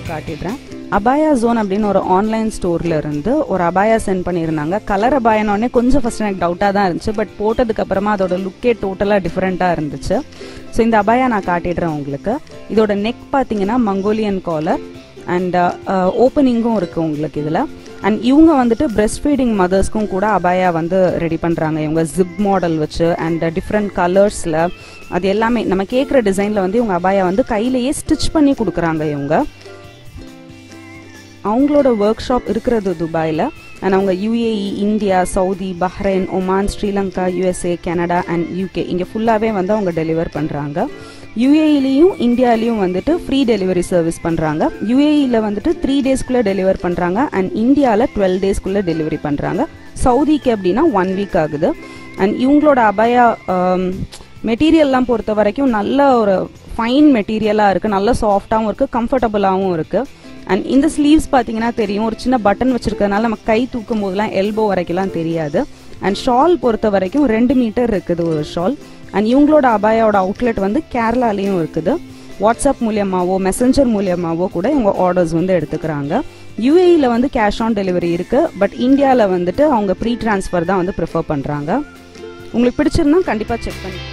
உங்களுக்கு காட்டிடுறேன் அபாயா ஜோன் அப்படின்னு ஒரு ஆன்லைன் ஸ்டோர்ல இருந்து ஒரு அபாயா சென்ட் பண்ணியிருந்தாங்க கலர் அபாயனோடனே கொஞ்சம் ஃபர்ஸ்ட் எனக்கு டவுட்டாக தான் இருந்துச்சு பட் போட்டதுக்கு அப்புறமா அதோட லுக்கே டோட்டலாக டிஃப்ரெண்ட்டாக இருந்துச்சு ஸோ இந்த அபாயா நான் காட்டிடுறேன் உங்களுக்கு இதோட நெக் பார்த்தீங்கன்னா மங்கோலியன் காலர் அண்ட் ஓப்பனிங்கும் இருக்குது உங்களுக்கு இதில் அண்ட் இவங்க வந்துட்டு பிரெஸ்ட் ஃபீடிங் மதர்ஸ்க்கும் கூட அபாயா வந்து ரெடி பண்ணுறாங்க இவங்க ஜிப் மாடல் வச்சு அண்ட் டிஃப்ரெண்ட் கலர்ஸில் அது எல்லாமே நம்ம கேட்குற டிசைனில் வந்து இவங்க அபாயா வந்து கையிலேயே ஸ்டிச் பண்ணி கொடுக்குறாங்க இவங்க அவங்களோட ஒர்க் ஷாப் இருக்கிறது துபாயில் அண்ட் அவங்க UAE India Saudi Bahrain Oman Sri Lanka USA Canada and UK இங்கே ஃபுல்லாகவே வந்து அவங்க டெலிவர் பண்ணுறாங்க யூஏஇலையும் இந்தியாலையும் வந்துட்டு ஃப்ரீ டெலிவரி சர்வீஸ் பண்ணுறாங்க யூஏஇயில் வந்துட்டு த்ரீ டேஸ்க்குள்ளே டெலிவர் பண்ணுறாங்க அண்ட் இந்தியாவில் டுவெல் டேஸ்க்குள்ளே டெலிவரி பண்ணுறாங்க சவுதிக்கு அப்படின்னா ஒன் வீக் ஆகுது அண்ட் இவங்களோட அபயா மெட்டீரியல்லாம் பொறுத்த வரைக்கும் நல்ல ஒரு ஃபைன் மெட்டீரியலாக இருக்குது நல்ல சாஃப்டாகவும் இருக்குது கம்ஃபர்டபுளாகவும் இருக்குது அண்ட் இந்த ஸ்லீவ்ஸ் பார்த்தீங்கன்னா தெரியும் ஒரு சின்ன பட்டன் வச்சிருக்கிறதுனால நம்ம கை தூக்கும் போதெல்லாம் எல்போ வரைக்கும்லாம் தெரியாது அண்ட் ஷால் பொறுத்த வரைக்கும் ரெண்டு மீட்டர் இருக்குது ஒரு ஷால் அண்ட் இவங்களோட அபாயாவோட அவுட்லெட் வந்து கேரளாலையும் இருக்குது வாட்ஸ்அப் மூலியமாவோ மெசஞ்சர் மூலியமாவோ கூட இவங்க ஆர்டர்ஸ் வந்து எடுத்துக்கிறாங்க யூஏஇயில் வந்து கேஷ் ஆன் டெலிவரி இருக்குது பட் இந்தியாவில் வந்துட்டு அவங்க ப்ரீ ட்ரான்ஸ்ஃபர் தான் வந்து ப்ரிஃபர் பண்ணுறாங்க உங்களுக்கு பிடிச்சிருந்தா கண்டிப்பாக செக் பண்ணி